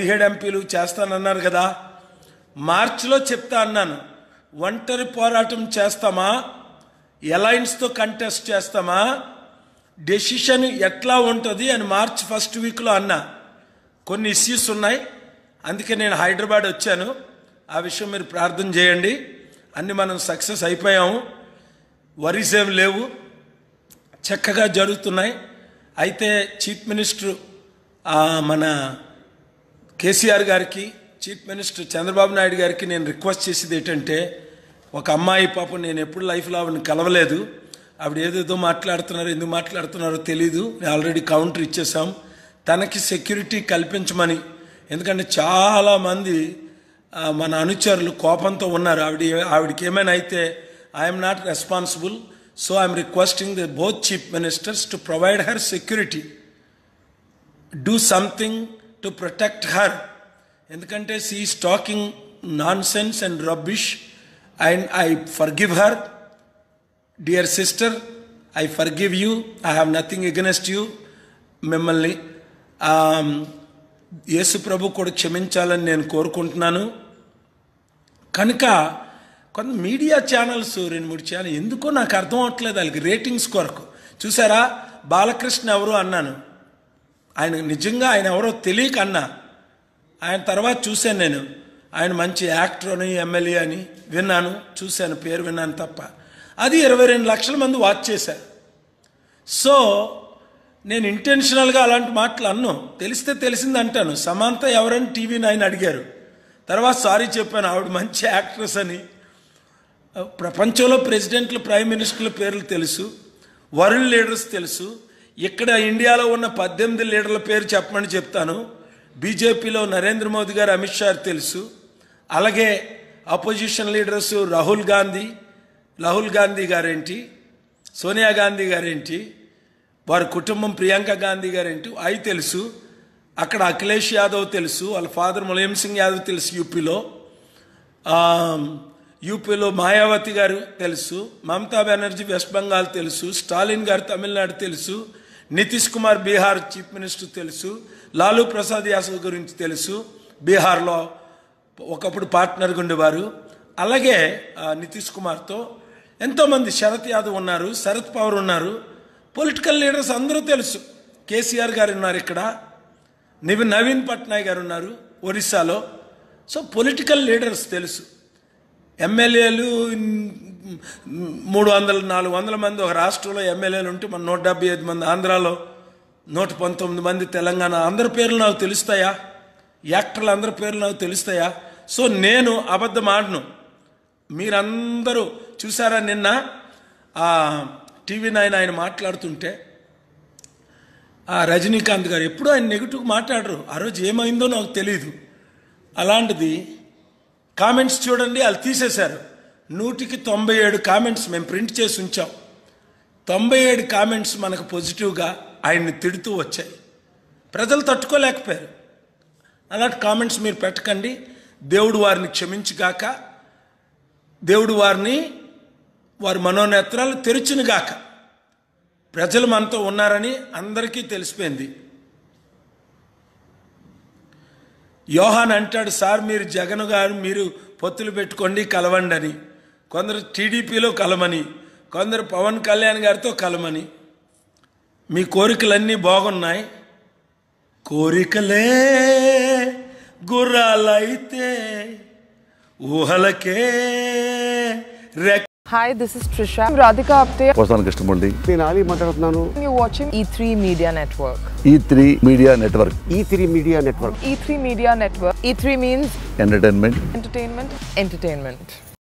పదిహేడు ఎంపీలు చేస్తానన్నారు కదా మార్చిలో చెప్తా అన్నాను ఒంటరి పోరాటం చేస్తామా అలయన్స్తో కంటెస్ట్ చేస్తామా డెసిషన్ ఎట్లా ఉంటుంది అని మార్చ్ ఫస్ట్ వీక్లో అన్నా కొన్ని ఇష్యూస్ ఉన్నాయి అందుకే నేను హైదరాబాద్ వచ్చాను ఆ విషయం మీరు ప్రార్థన చేయండి అన్ని మనం సక్సెస్ అయిపోయాము వరీస్ ఏం లేవు చక్కగా జరుగుతున్నాయి అయితే చీఫ్ మినిస్టర్ ఆ, మన కేసీఆర్ గారికి చీఫ్ మినిస్టర్ చంద్రబాబు నాయుడు గారికి నేను రిక్వెస్ట్ చేసేది ఏంటంటే ఒక అమ్మాయి పాపం నేను ఎప్పుడు లైఫ్లో ఆవిడని కలవలేదు ఆవిడ ఏదేదో మాట్లాడుతున్నారు ఎందుకు మాట్లాడుతున్నారో తెలీదు నేను ఆల్రెడీ కౌంటర్ ఇచ్చేసాం తనకి సెక్యూరిటీ కల్పించమని ఎందుకంటే చాలామంది ఆ, మన అనుచరులు కోపంతో ఉన్నారు ఆవిడ ఆవిడకి ఏమైనా అయితే I'm not responsible so I'm requesting the both chief ministers to provide her security do something to protect her ఎందుకంటే she is talking nonsense and rubbish and I forgive her dear sister I forgive you I have nothing against you మిమ్మల్ని um, యేసు ప్రభు కూడా క్షమించాలని నేను కోరుకుంటున్నాను కనుక కొంత media channels రెండు మూడు channel ఎందుకో నాకు అర్థం అవట్లేదు వాళ్ళకి రేటింగ్స్ కొరకు చూసారా బాలకృష్ణ ఎవరు అన్నాను ఆయన నిజంగా ఆయన ఎవరో తెలియక అన్నా ఆయన తర్వాత చూశాను నేను ఆయన మంచి యాక్టర్ అని ఎమ్మెల్యే అని విన్నాను చూశాను పేరు విన్నాను తప్ప అది ఇరవై రెండు లక్షల మంది వాచ్ చేశారు సో నేను ఇంటెన్షనల్గా అలాంటి మాటలు అన్ను తెలిస్తే తెలిసింది అంటాను సమాంత ఎవరని టీవీ నైన్ అడిగారు తర్వాత సారీ చెప్పాను ఆవిడ మంచి యాక్ట్రెస్ అని ప్రపంచంలో ప్రెసిడెంట్లు ప్రైమ్ మినిస్టర్ల పేర్లు తెలుసు వరల్డ్ లీడర్స్ తెలుసు ఇక్కడ ఇండియాలో ఉన్న పద్దెనిమిది లీడర్ల పేరు చెప్పమని చెప్తాను బీజేపీలో నరేంద్ర మోదీ గారు అమిత్ షా తెలుసు అలాగే అపోజిషన్ లీడర్స్ రాహుల్ గాంధీ రాహుల్ గాంధీ గారేంటి సోనియా గాంధీ గారేంటి వారి కుటుంబం ప్రియాంక గాంధీ గారేంటి అవి తెలుసు అక్కడ అఖిలేష్ యాదవ్ తెలుసు వాళ్ళ ఫాదర్ ములాయం సింగ్ యాదవ్ తెలుసు యూపీలో ఆ, యూపీలో మాయావతి గారు తెలుసు మమతా బెనర్జీ వెస్ట్ బెంగాల్ తెలుసు స్టాలిన్ గారు తమిళనాడు తెలుసు నితీష్ కుమార్ బీహార్ చీఫ్ మినిస్టర్ తెలుసు లాలూ ప్రసాద్ యాదవ్ గురించి తెలుసు బీహార్లో ఒకప్పుడు పార్ట్నర్గా ఉండేవారు అలాగే ఆ, నితీష్ కుమార్తో ఎంతోమంది శరత్ యాదవ్ ఉన్నారు శరత్ పవార్ ఉన్నారు పొలిటికల్ లీడర్స్ అందరూ తెలుసు కేసీఆర్ గారు ఉన్నారు ఇక్కడ నివి నవీన్ పట్నాయక్ గారు ఉన్నారు ఒరిస్సాలో సో పొలిటికల్ లీడర్స్ తెలుసు ఎమ్మెల్యేలు మూడు వందల నాలుగు వందల మంది ఒక రాష్ట్రంలో ఎమ్మెల్యేలు ఉంటే మన నూట డెబ్బై ఐదు మంది ఆంధ్రాలో నూట పంతొమ్మిది మంది తెలంగాణ అందరి పేర్లు నాకు తెలుస్తాయా యాక్టర్లు అందరి పేర్లు నాకు తెలుస్తాయా సో నేను అబద్ధం ఆడను మీరందరూ చూసారా నిన్న ఆ టీవీ నైన్ ఆయన మాట్లాడుతుంటే ఆ రజనీకాంత్ గారు ఎప్పుడూ ఆయన నెగిటివ్ మాట్లాడరు ఆ రోజు ఏమైందో నాకు తెలియదు అలాంటిది కామెంట్స్ చూడండి వాళ్ళు తీసేశారు నూటికి తొంభై ఏడు కామెంట్స్ మేము ప్రింట్ చేసి ఉంచాం తొంభై ఏడు కామెంట్స్ మనకు పాజిటివ్గా ఆయన్ని తిడుతూ వచ్చాయి ప్రజలు తట్టుకోలేకపోయారు అలాంటి కామెంట్స్ మీరు పెట్టకండి దేవుడు వారిని క్షమించుగాక దేవుడు వారిని వారి మనోనేత్రాలు తెరిచినగాక ప్రజలు మనతో ఉన్నారని అందరికీ తెలిసిపోయింది యోహాన్ అంటాడు సార్ మీరు జగన్ గారు మీరు పొత్తులు పెట్టుకోండి కలవండి అని కొందరు టీడీపీలో కలమని కొందరు పవన్ కళ్యాణ్ గారితో కలమని మీ కోరికలన్నీ బాగున్నాయి కోరికలే గుర్రాలైతే ఊహలకే రెక్క Hi, this is Trisha. I'm Radhika Apte. వస్తాను కృష్ణమూర్తి నేను ఆలీ మాట్లాడుతున్నాను You're watching E3 Media Network. E three media network E three media network E3 Media Network. E3 means entertainment entertainment, entertainment.